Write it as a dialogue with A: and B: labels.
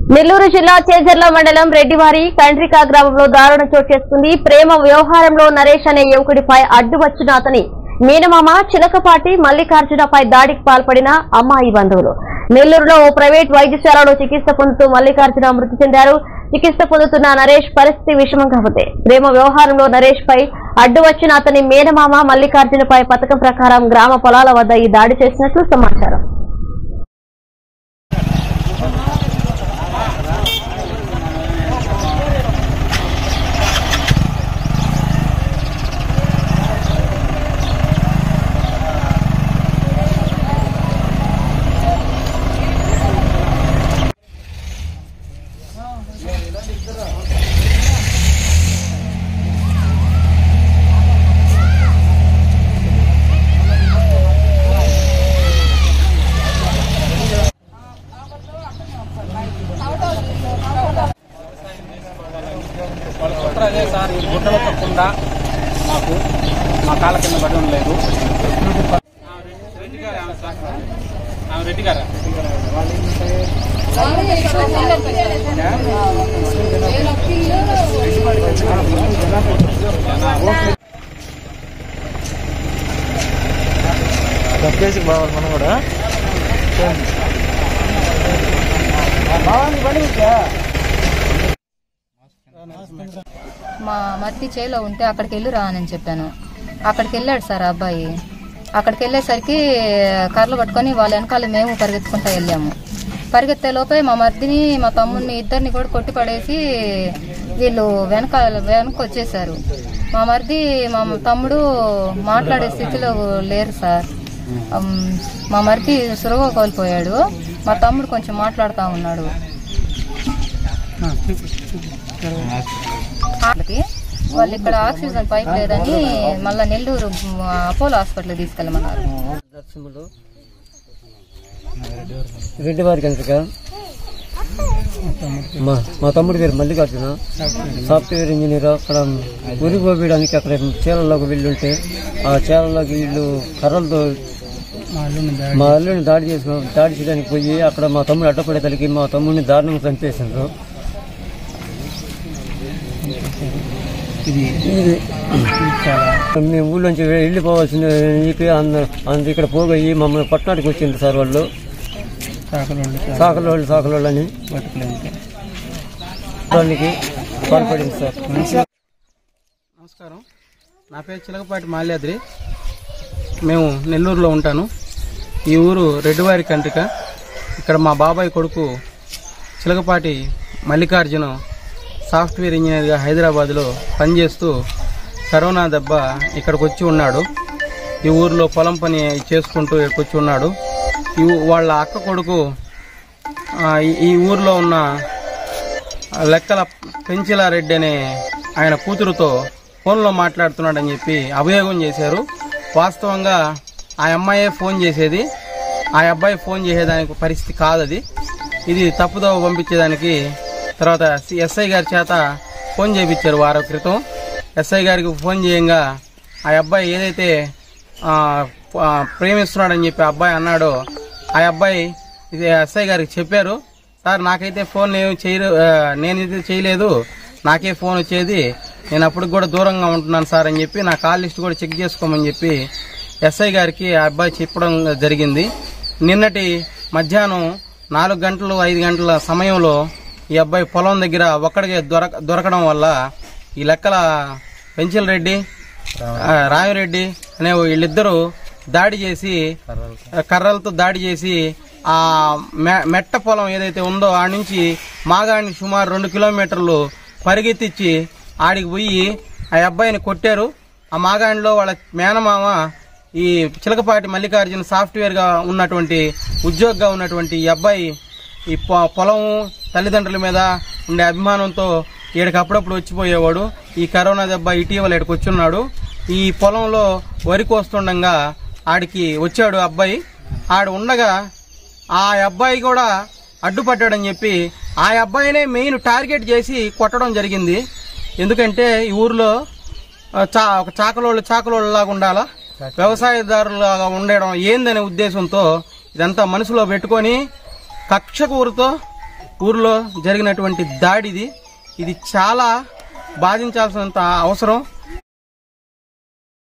A: నెల్లూరు జిల్లా చేజర్ల మండలం రెడ్డివారి కండ్రికా గ్రామంలో దారుణం చోటు చేసుకుంది ప్రేమ వ్యవహారంలో నరేష్ అనే యువకుడిపై అడ్డు వచ్చిన అతని మీనమామ చిలకపాటి మల్లికార్జునపై దాడికి పాల్పడిన అమ్మాయి బంధువులు నెల్లూరులో ఓ ప్రైవేట్ వైద్యశాలలో చికిత్స పొందుతూ మల్లికార్జున మృతి చెందారు చికిత్స పొందుతున్న నరేష్ పరిస్థితి విషమంగా ఉంది ప్రేమ వ్యవహారంలో నరేష్ పై అడ్డు వచ్చిన అతని మేనమామ మల్లికార్జునపై పథకం ప్రకారం గ్రామ పొలాల వద్ద ఈ దాడి చేసినట్లు సమాచారం
B: వాళ్ళ సూత్రం అదే సార్ ఈ గుట్టలు తప్పకుండా మాకు మా కాళ్ళ కింద పడడం లేదు రెడ్డి గారు ఆమె సార్ ఆమె రెడ్డి గారా
C: దప్పేసి బావాలి మనం కూడా
D: మా మర్తి చేలో ఉంటే అక్కడికి వెళ్ళి రానని చెప్పాను అక్కడికి వెళ్ళాడు సార్ ఆ అబ్బాయి అక్కడికి వెళ్ళేసరికి కర్రలు పట్టుకొని వాళ్ళ వెనకాల మేము పరిగెత్తుకుంటా వెళ్ళాము పరిగెత్తే లోపే మా మర్దిని మా తమ్ముడిని ఇద్దరిని కూడా కొట్టి పడేసి వీళ్ళు వెనక వెనక వచ్చేసారు మా మర్ది మా తమ్ముడు మాట్లాడే స్థితిలో లేరు సార్ అమ్, మా మర్ది సురవ కోల్పోయాడు మా తమ్ముడు కొంచెం మాట్లాడుతూ ఉన్నాడు వాళ్ళకి వాళ్ళు ఇక్కడ ఆక్సిజన్ పైప్ లేదని మళ్ళా నెల్లూరు అపోలో హాస్పిటల్ తీసుకెళ్ళమన్నారు
C: దర్శములు రెడ్డి వారికి ఎంతక మా మా తమ్ముడి పేరు మల్లికార్జున సాఫ్ట్వేర్ ఇంజనీర్ అక్కడ ఉరి పోయడానికి అక్కడ చేలల్లోకి వెళ్ళుంటే ఆ చేలల్లోకి వీళ్ళు కర్రలతో మా అల్లుని దాడి చేసుకు దాడి చేయడానికి పోయి అక్కడ మా తమ్ముడు అడ్డపడే తలికి మా తమ్ముడిని దారుణంగా చంపేసిండ్రు ఇది మేము ఊళ్ళోంచి వెళ్ళిపోవాల్సిన చెప్పి అంద అంద ఇక్కడ పోగొయ్యి మమ్మల్ని పట్టణానికి వచ్చింది సార్ వాళ్ళు సాకలోళ్ళు సాకలోళ్ళు అని దానికి పాల్పడింది సార్
B: నమస్కారం నా పేరు చిలకపాటి మాల్యాద్రి మేము నెల్లూరులో ఉంటాను ఈ ఊరు రెడ్డివారి కంటిక ఇక్కడ మా బాబాయ్ కొడుకు చిలకపాటి మల్లికార్జున సాఫ్ట్వేర్ ఇంజనీర్గా హైదరాబాద్లో పనిచేస్తూ కరోనా దెబ్బ ఇక్కడికి వచ్చి ఉన్నాడు ఈ ఊరిలో పొలం పని చేసుకుంటూ ఇక్కడికి వచ్చి ఉన్నాడు ఈ ఊ- వాళ్ళ అక్క కొడుకు ఆ, ఈ- ఈ ఊరిలో ఉన్న లెక్కల పెంచిలారెడ్డి అనే ఆయన కూతురుతో ఫోన్లో మాట్లాడుతున్నాడని చెప్పి అభియోగం చేశారు వాస్తవంగా ఆ అమ్మాయే ఫోన్ చేసేది ఆ అబ్బాయి ఫోన్ చేసేదానికి పరిస్థితి కాదు అది ఇది తప్పుదోవ పంపించేదానికి తర్వాత సి- ఎస్ఐ గారి చేత ఫోన్ చేయించారు వారం క్రితం ఎస్ఐ గారికి ఫోన్ చేయంగా ఆ అబ్బాయి ఏదైతే ఆ, ఆ, ప్రేమిస్తున్నాడని చెప్పి ఆ అబ్బాయి అన్నాడో ఆ అబ్బాయి ఇది ఎస్ఐ గారికి చెప్పారు సార్ నాకైతే ఫోన్ నేను చేయరు నేను ఇది చేయలేదు నాకే ఫోన్ వచ్చేది నేను అప్పుడు కూడా దూరంగా ఉంటున్నాను సార్ అని చెప్పి నా కాల్ లిస్ట్ కూడా చెక్ చేసుకోమని చెప్పి ఎస్ఐ గారికి ఆ అబ్బాయి చెప్పడం జరిగింది నిన్నటి మధ్యాహ్నం నాలుగు గంటలు ఐదు గంటల సమయంలో ఈ అబ్బాయి పొలం దగ్గర ఒక్కడికే దొరక దొరకడం వల్ల ఈ లెక్కల పెంచిల్ రెడ్డి ఆ, రామిరెడ్డి అనే వీళ్ళిద్దరూ దాడి చేసి కర్రలతో దాడి చేసి ఆ మె- మెట్ట పొలం ఏదైతే ఉందో ఆ నుంచి మాగాడిని సుమారు రెండు కిలోమీటర్లు పరిగెత్తిచ్చి ఆడికి పోయి ఆ అబ్బాయిని కొట్టారు ఆ మాగాడిలో వాళ్ళ మేనమామ ఈ చిలకపాటి మల్లికార్జున సాఫ్ట్వేర్ గా ఉన్నటువంటి ఉద్యోగిగా ఉన్నటువంటి ఈ అబ్బాయి ఈ పొ- పొలం తల్లిదండ్రుల మీద ఉండే అభిమానంతో ఈడకి అప్పుడప్పుడు వచ్చిపోయేవాడు ఈ కరోనా దెబ్బ ఇటీవల ఇక్కడికి వచ్చున్నాడు ఈ పొలంలో వరి కోస్తుండగా ఆడికి వచ్చాడు అబ్బాయి ఆడు ఉండగా ఆ అబ్బాయి కూడా అడ్డుపడ్డాడని చెప్పి ఆ అబ్బాయినే మెయిన్ టార్గెట్ చేసి కొట్టడం జరిగింది ఎందుకంటే ఈ ఊర్లో ఆ, చా ఒక చాకలోళ్ళు చాకలోళ్ళు లాగా ఉండాలా వ్యవసాయదారులాగా ఉండడం ఏందనే ఉద్దేశంతో ఇదంతా మనసులో పెట్టుకొని కక్ష కూరుతో ఊర్లో జరిగినటువంటి దాడిది ఇది చాలా బాధించాల్సినంత అవసరం